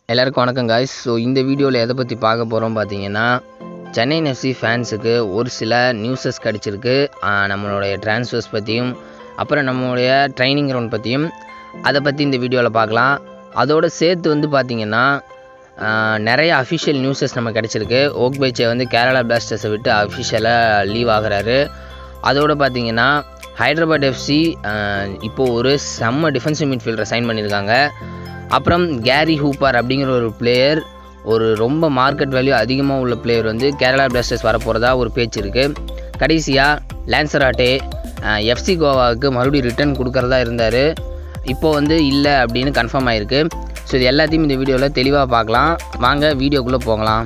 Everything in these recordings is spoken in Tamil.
எல்லாருக்கும் வணக்கம் காய்ஸ் ஸோ இந்த வீடியோவில் எதை பற்றி பார்க்க போகிறோம் பார்த்தீங்கன்னா சென்னை எஃப்சி ஃபேன்ஸுக்கு ஒரு சில நியூஸஸ் கிடச்சிருக்கு நம்மளுடைய ட்ரான்ஸ்ஃபர்ஸ் பற்றியும் அப்புறம் நம்மளுடைய ட்ரைனிங் கிரவுண்ட் பற்றியும் அதை பற்றி இந்த வீடியோவில் பார்க்கலாம் அதோடு சேர்த்து வந்து பார்த்திங்கன்னா ஆஹ், நிறைய அஃபிஷியல் நியூஸஸ் நம்ம கிடச்சிருக்கு ஓக் பைச்சே வந்து கேரளா பிளாஸ்டர்ஸை விட்டு அஃபிஷியலாக லீவ் ஆகுறாரு அதோடு பார்த்தீங்கன்னா ஹைதராபாத் எஃப்சி இப்போது ஒரு செம்ம டிஃபென்சிவ் மிட்ஃபீல்டரை சைன் பண்ணியிருக்காங்க அப்புறம் கேரி ஹூப்பர் அப்படிங்கிற ஒரு பிளேயர் ஒரு ரொம்ப மார்க்கெட் வேல்யூ அதிகமாக உள்ள பிளேயர் வந்து கேரளா பிளாஸ்டர்ஸ் வரப்போகிறதா ஒரு பேச்சு இருக்குது கடைசியாக லான்சராட்டே எஃப்சி கோவாவுக்கு மறுபடியும் ரிட்டர்ன் கொடுக்கறதா இருந்தார் இப்போ வந்து இல்லை அப்படின்னு கன்ஃபார்ம் ஆயிருக்கு ஸோ இது எல்லாத்தையும் இந்த வீடியோவில் தெளிவாக பார்க்கலாம் வாங்க வீடியோக்குள்ளே போகலாம்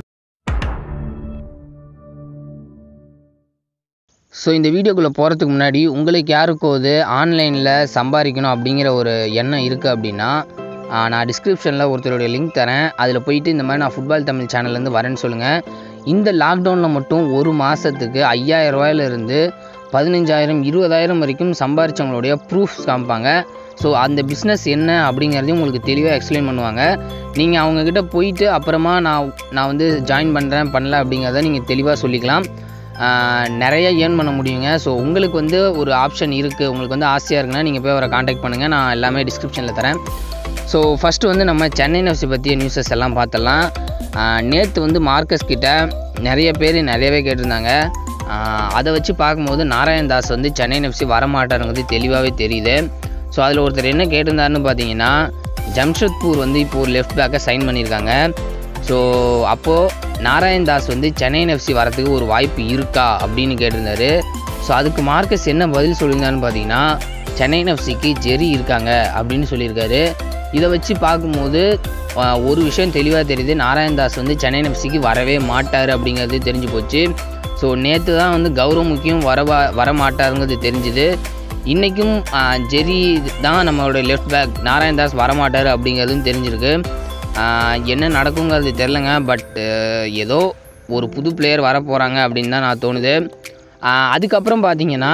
ஸோ இந்த வீடியோக்குள்ளே போகிறதுக்கு முன்னாடி உங்களுக்கு யாருக்காவது ஆன்லைனில் சம்பாதிக்கணும் அப்படிங்கிற ஒரு எண்ணம் இருக்குது அப்படின்னா ஆஹ், நான் டிஸ்கிரிப்ஷனில் ஒருத்தருடைய லிங்க் தரேன் அதில் போயிட்டு இந்த மாதிரி நான் ஃபுட்பால் தமிழ் சேனல்லேருந்து வரேன்னு சொல்லுங்கள் இந்த லாக்டவுனில் மட்டும் ஒரு மாதத்துக்கு ஐயாயிரம் ரூபாயிலிருந்து பதினஞ்சாயிரம் இருபதாயிரம் வரைக்கும் சம்பாரிச்சவங்களுடைய ப்ரூஃப்ஸ் காமிப்பாங்க ஸோ அந்த பிஸ்னஸ் என்ன அப்படிங்கிறதையும் உங்களுக்கு தெளிவாக எக்ஸ்பிளைன் பண்ணுவாங்க நீங்கள் அவங்கக்கிட்ட போயிட்டு அப்புறமா நான் நான் வந்து ஜாயின் பண்ணுறேன் பண்ணல அப்படிங்கிறத நீங்கள் தெளிவாக சொல்லிக்கலாம் ஆஹ் நிறைய ஏர்ன் பண்ண முடியுங்க ஸோ உங்களுக்கு வந்து ஒரு ஆப்ஷன் இருக்குது உங்களுக்கு வந்து ஆசையாக இருக்குன்னா நீங்கள் போய் அவரை காண்டாக்ட் பண்ணுங்கள் நான் எல்லாமே டிஸ்கிரிப்ஷனில் தரேன் ஸோ ஃபஸ்ட்டு வந்து நம்ம சென்னை எஃப்சி பற்றிய நியூஸஸ் எல்லாம் பார்த்துடலாம் நேற்று வந்து மார்க்கஸ் கிட்ட நிறைய பேர் நிறையவே கேட்டிருந்தாங்க ஆஹ் அதை வச்சு பார்க்கும்போது நாராயண் தாஸ் வந்து சென்னை எஃப்சி வரமாட்டாருங்கிறது தெளிவாகவே தெரியுது ஸோ அதில் ஒருத்தர் என்ன கேட்டிருந்தாருன்னு பார்த்தீங்கன்னா ஜம்ஷத்பூர் வந்து இப்போ ஒரு லெஃப்ட் பேக்கை சைன் பண்ணியிருக்காங்க ஸோ அப்போது நாராயண் தாஸ் வந்து சென்னை எஃப்சி வரத்துக்கு ஒரு வாய்ப்பு இருக்கா அப்படின்னு கேட்டிருந்தாரு ஸோ அதுக்கு மார்க்கஸ் என்ன பதில் சொல்லியிருந்தாருன்னு பார்த்தீங்கன்னா சென்னை எஃப்சிக்கு ஜெரி இருக்காங்க அப்படின்னு சொல்லியிருக்காரு இதை வச்சு பார்க்கும்போது ஆஹ், ஒரு விஷயம் தெளிவாக தெரியுது நாராயண் தாஸ் வந்து சென்னை எஃப்சிக்கு வரவே மாட்டார் அப்படிங்கிறது தெரிஞ்சு போச்சு ஸோ நேற்று தான் வந்து கௌரவ் முக்கியம் வரவா வர மாட்டாருங்கிறது தெரிஞ்சுது இன்றைக்கும் ஜெரி தான் நம்மளோட லெஃப்ட் பேக் நாராயண் தாஸ் வரமாட்டார் அப்படிங்கிறதும் தெரிஞ்சிருக்கு ஆஹ் என்ன நடக்குங்கிறது தெரிலங்க பட் ஏதோ ஒரு புது பிளேயர் வர போகிறாங்க அப்படின்னு தான் நான் தோணுது ஆஹ் அதுக்கப்புறம் பார்த்தீங்கன்னா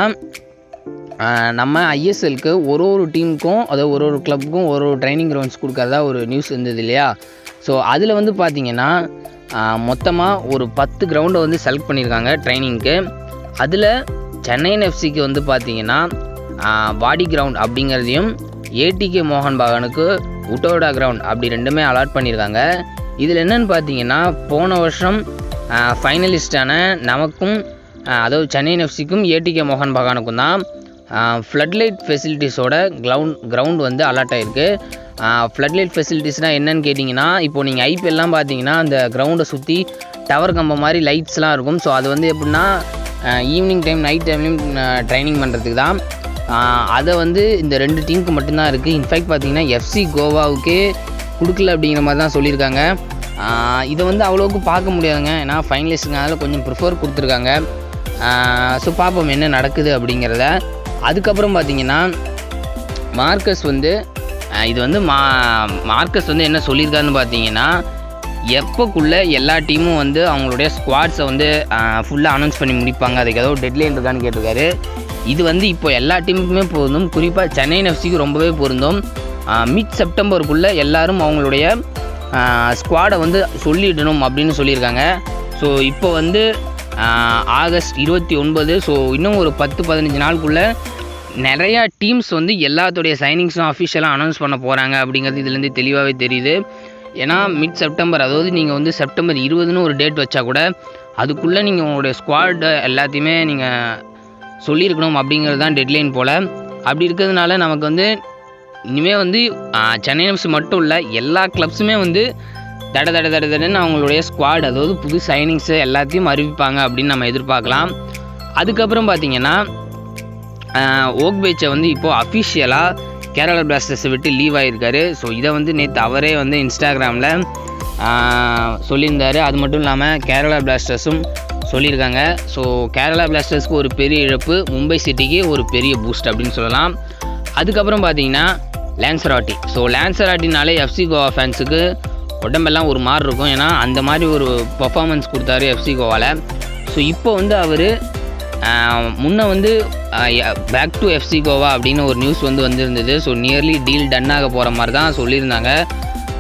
ஆஹ் நம்ம ஐஎஸ்எல்க்கு ஒரு ஒரு டீமுக்கும் அதாவது ஒரு ஒரு கிளப்புக்கும் ஒரு ஒரு ட்ரைனிங் கிரவுண்ட்ஸ் கொடுக்கறதா ஒரு நியூஸ் இருந்தது இல்லையா ஸோ அதில் வந்து பார்த்தீங்கன்னா மொத்தமாக ஒரு பத்து கிரவுண்டை வந்து செலக்ட் பண்ணியிருக்காங்க ட்ரைனிங்க்கு அதில் சென்னையின் எஃப்சிக்கு வந்து பார்த்தீங்கன்னா வாடி கிரவுண்ட் அப்படிங்கிறதையும் ஏடிகே மோகன் பகானுக்கு உட்டோடா கிரவுண்ட் அப்படி ரெண்டுமே அலாட் பண்ணியிருக்காங்க இதில் என்னன்னு பார்த்தீங்கன்னா போன வருஷம் ஃபைனலிஸ்டான நமக்கும் ஆஹ் அதாவது சென்னை எஃப்சிக்கும் ஏடிகே மோகன் பகானுக்கும் தான் ஃப்ளட்லைட் ஃபெசிலிட்டிஸோட கிரவுண்ட் கிரவுண்ட் வந்து அலாட் ஆகிருக்கு ஃப்ளட்லைட் ஃபெசிலிட்டிஸ்னால் என்னன்னு கேட்டிங்கன்னா இப்போ நீங்கள் ஐபிஎல்லாம் பார்த்தீங்கன்னா அந்த கிரவுண்டை சுற்றி டவர் கம்பம் மாதிரி லைட்ஸ்லாம் இருக்கும் ஸோ அது வந்து எப்படின்னா ஈவினிங் டைம் நைட் டைம்லையும் ட்ரைனிங் பண்ணுறதுக்கு தான் ஆஹ் அதை வந்து இந்த ரெண்டு டீமுக்கு மட்டும்தான் இருக்குது இன்ஃபேக்ட் பார்த்தீங்கன்னா எஃப்சி கோவாவுக்கே கொடுக்கல அப்படிங்கிற மாதிரி தான் சொல்லியிருக்காங்க ஆஹ் இதை வந்து அவ்வளோக்கு பார்க்க முடியாதுங்க ஏன்னா ஃபைனலிஸ்ட்டுங்கிறதால கொஞ்சம் ப்ரிஃபர் கொடுத்துருக்காங்க ஸோ பார்ப்போம் என்ன நடக்குது அப்படிங்கிறத அதுக்கப்புறம் பார்த்தீங்கன்னா மார்க்கஸ் வந்து அஹ் இது வந்து மா மார்க்கஸ் வந்து என்ன சொல்லியிருக்காருன்னு பார்த்தீங்கன்னா எப்போக்குள்ளே எல்லா டீமும் வந்து அவங்களுடைய ஸ்குவாட்ஸை வந்து ஃபுல்லாக அனௌன்ஸ் பண்ணி முடிப்பாங்க அதுக்கு ஏதோ டெட்லைன் இருக்கான்னு கேட்டிருக்காரு இது வந்து இப்போ எல்லா டீமுக்குமே பொருந்தும் குறிப்பாக சென்னை எஃப்சிக்கு ரொம்பவே பொருந்தும் மிட் செப்டம்பருக்குள்ளே எல்லாரும் அவங்களுடைய ஸ்குவாடை வந்து சொல்லிடணும் அப்படின்னு சொல்லியிருக்காங்க ஸோ இப்போ வந்து ஆஹ், ஆகஸ்ட் இருபத்தி ஒன்பது ஸோ இன்னும் ஒரு பத்து பதினஞ்சு நாளுக்குள்ளே நிறையா டீம்ஸ் வந்து எல்லாத்துடைய சைனிங்ஸும் அஃபிஷியலாக அனௌன்ஸ் பண்ண போகிறாங்க அப்படிங்கிறது இதுலேருந்து தெளிவாகவே தெரியுது ஏன்னா மிட் செப்டம்பர் அதாவது நீங்கள் வந்து செப்டம்பர் இருபதுன்னு ஒரு டேட் வச்சா கூட அதுக்குள்ளே நீங்கள் உங்களுடைய ஸ்குவாட் எல்லாத்தையுமே நீங்கள் சொல்லியிருக்கணும் அப்படிங்கிறது தான் டெட்லைன் போல் அப்படி இருக்கிறதுனால நமக்கு வந்து இனிமேல் வந்து ஆஹ், சென்னை எஃப்சி மட்டும் இல்லை எல்லா கிளப்ஸுமே வந்து தட தட தட தடன்னு அவங்களுடைய ஸ்குவாட் அதாவது புது சைனிங்ஸு எல்லாத்தையும் அறிவிப்பாங்க அப்படின்னு நம்ம எதிர்பார்க்கலாம் அதுக்கப்புறம் பார்த்தீங்கன்னா ஓக் பேச்சை வந்து இப்போது அஃபிஷியலாக கேரளா பிளாஸ்டர்ஸை விட்டு லீவ் ஆகியிருக்காரு ஸோ இதை வந்து நேற்று அவரே வந்து இன்ஸ்டாகிராமில் சொல்லியிருந்தாரு அது மட்டும் இல்லாமல் கேரளா பிளாஸ்டர்ஸும் சொல்லியிருக்காங்க ஸோ கேரளா பிளாஸ்டர்ஸ்க்கு ஒரு பெரிய இழப்பு மும்பை சிட்டிக்கு ஒரு பெரிய பூஸ்ட் அப்படின்னு சொல்லலாம் அதுக்கப்புறம் பார்த்தீங்கன்னா லான்சராட்டி ஸோ லான்சராட்டினாலே எஃப்சி கோவா ஃபேன்ஸுக்கு உடம்பெல்லாம் ஒரு மாதிரி இருக்கும் ஏன்னா அந்த மாதிரி ஒரு பர்ஃபார்மன்ஸ் கொடுத்தாரு எஃப்சி கோவாவில் ஸோ இப்போ வந்து அவர் முன்ன வந்து பேக் டு எஃப்சி கோவா அப்படின்னு ஒரு நியூஸ் வந்து வந்திருந்தது ஸோ நியர்லி டீல் டன் ஆக போகிற மாதிரி தான் சொல்லியிருந்தாங்க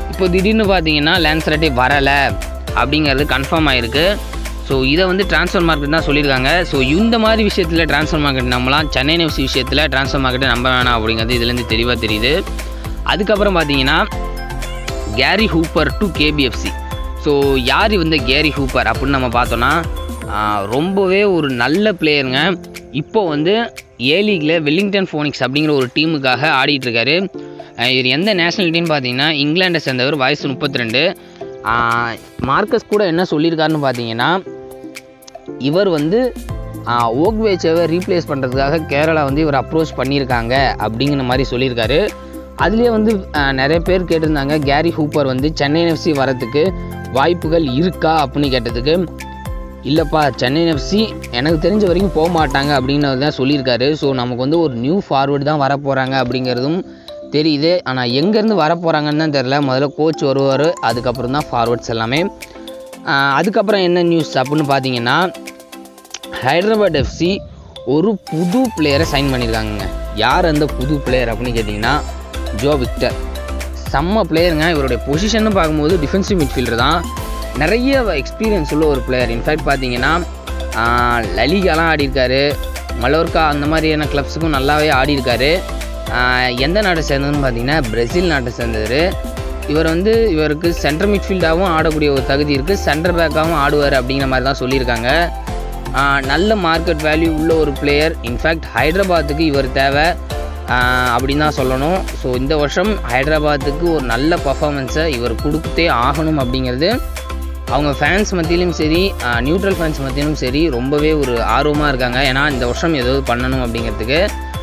இப்போ திடீர்னு பார்த்தீங்கன்னா லேன்சரட்டே வரலை அப்படிங்கிறது கன்ஃபார்ம் ஆயிருக்கு ஸோ இதை வந்து ட்ரான்ஸ்ஃபர் மார்க்கெட் தான் சொல்லியிருக்காங்க ஸோ இந்த மாதிரி விஷயத்தில் ட்ரான்ஸ்ஃபர் மார்க்கெட் நம்பலாம் சென்னை எஃப்சி விஷயத்தில் ட்ரான்ஸ்ஃபர் மார்க்கெட்டை நம்ப வேணாம் அப்படிங்கிறது இதுலேருந்து தெளிவாக தெரியுது அதுக்கப்புறம் பார்த்தீங்கன்னா Garry Hooper to KBFC so யார் வந்து கேரி ஹூப்பர் அப்படின்னு நம்ம பார்த்தோன்னா ஆஹ், ரொம்பவே ஒரு நல்ல பிளேயருங்க இப்போ வந்து ஏ லீக்ல வெல்லிங்டன் ஃபோனிக்ஸ் அப்படிங்கிற ஒரு டீமுக்காக ஆடிட்டு இருக்காரு ஆஹ், இவர் எந்த நேஷனாலிட்டின்னு பார்த்தீங்கன்னா இங்கிலாண்டை சேர்ந்தவர் வயசு முப்பத்தி ரெண்டு மார்க்கஸ் கூட என்ன சொல்லியிருக்காருன்னு பார்த்தீங்கன்னா இவர் வந்து ஓக்வேச்சவை ரீப்ளேஸ் பண்ணுறதுக்காக கேரளா வந்து இவர் அப்ரோச் பண்ணியிருக்காங்க அப்படிங்கிற மாதிரி சொல்லியிருக்காரு அதுலேயே வந்து ஆஹ், நிறைய பேர் கேட்டிருந்தாங்க கேரி ஹூப்பர் வந்து சென்னை எஃப்சி வரத்துக்கு வாய்ப்புகள் இருக்கா அப்படின்னு கேட்டதுக்கு இல்லைப்பா சென்னை எஃப்சி எனக்கு தெரிஞ்ச வரைக்கும் போக மாட்டாங்க அப்படின்னு தான் சொல்லியிருக்காரு ஸோ நமக்கு வந்து ஒரு நியூ ஃபார்வர்டு தான் வர போகிறாங்க அப்படிங்கிறதும் தெரியுது ஆனால் எங்கேருந்து வர போகிறாங்கன்னு தான் தெரில முதல்ல கோச் வருவார் அதுக்கப்புறம் தான் ஃபார்வர்ட்ஸ் எல்லாமே ஆஹ், அதுக்கப்புறம் என்ன நியூஸ் அப்படின்னு பார்த்தீங்கன்னா ஹைதராபாத் எஃப்சி ஒரு புது பிளேயரை சைன் பண்ணியிருக்காங்கங்க யார் அந்த புது பிளேயர் அப்படின்னு கேட்டிங்கன்னா ஜோ விக்டர் செம்ம பிளேயருங்க இவருடைய பொசிஷன் பார்க்கும்போது டிஃபென்சிவ் மிட்ஃபீல்டர் தான் நிறைய எக்ஸ்பீரியன்ஸ் உள்ள ஒரு பிளேயர் இன்ஃபேக்ட் பார்த்தீங்கன்னா லலிகாலாம் ஆடியிருக்காரு மலோர்கா அந்த மாதிரியான கிளப்ஸுக்கும் நல்லாவே ஆடியிருக்காரு ஆஹ் எந்த நாட்டை சேர்ந்ததுன்னு பார்த்தீங்கன்னா பிரேசில் நாட்டை சேர்ந்தவர் இவர் வந்து இவருக்கு சென்டர் மிட்ஃபீல்டாகவும் ஆடக்கூடிய ஒரு தகுதி இருக்குது சென்டர் பேக்காகவும் ஆடுவார் அப்படிங்கிற மாதிரி தான் சொல்லியிருக்காங்க ஆஹ் நல்ல மார்க்கெட் வேல்யூ உள்ள ஒரு பிளேயர் இன்ஃபேக்ட் ஹைதராபாத்துக்கு இவர் தேவை ஆஹ் அப்படின்னு தான் சொல்லணும் ஸோ இந்த வருஷம் ஹைதராபாத்துக்கு ஒரு நல்ல பர்ஃபார்மன்ஸை இவர் கொடுத்தே ஆகணும் அப்படிங்கிறது அவங்க ஃபேன்ஸ் மத்தியிலும் சரி நியூட்ரல் ஃபேன்ஸ் மத்தியிலும் சரி ரொம்பவே ஒரு ஆர்வமாக இருக்காங்க ஏன்னா இந்த வருஷம் ஏதாவது பண்ணணும் அப்படிங்கிறதுக்கு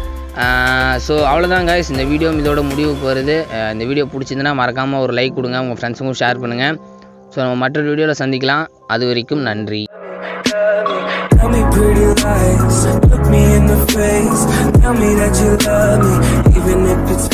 ஸோ அவ்வளோதான் guys இந்த வீடியோ இதோட முடிவுக்கு வருது ஆஹ் இந்த வீடியோ பிடிச்சிருந்துன்னா மறக்காமல் ஒரு லைக் கொடுங்க உங்கள் ஃப்ரெண்ட்ஸுக்கும் ஷேர் பண்ணுங்கள் ஸோ நம்ம மற்றொரு வீடியோவில் சந்திக்கலாம் அது வரைக்கும் நன்றி Tell me pretty lies, look me in the face. Tell me that you love me, even if it's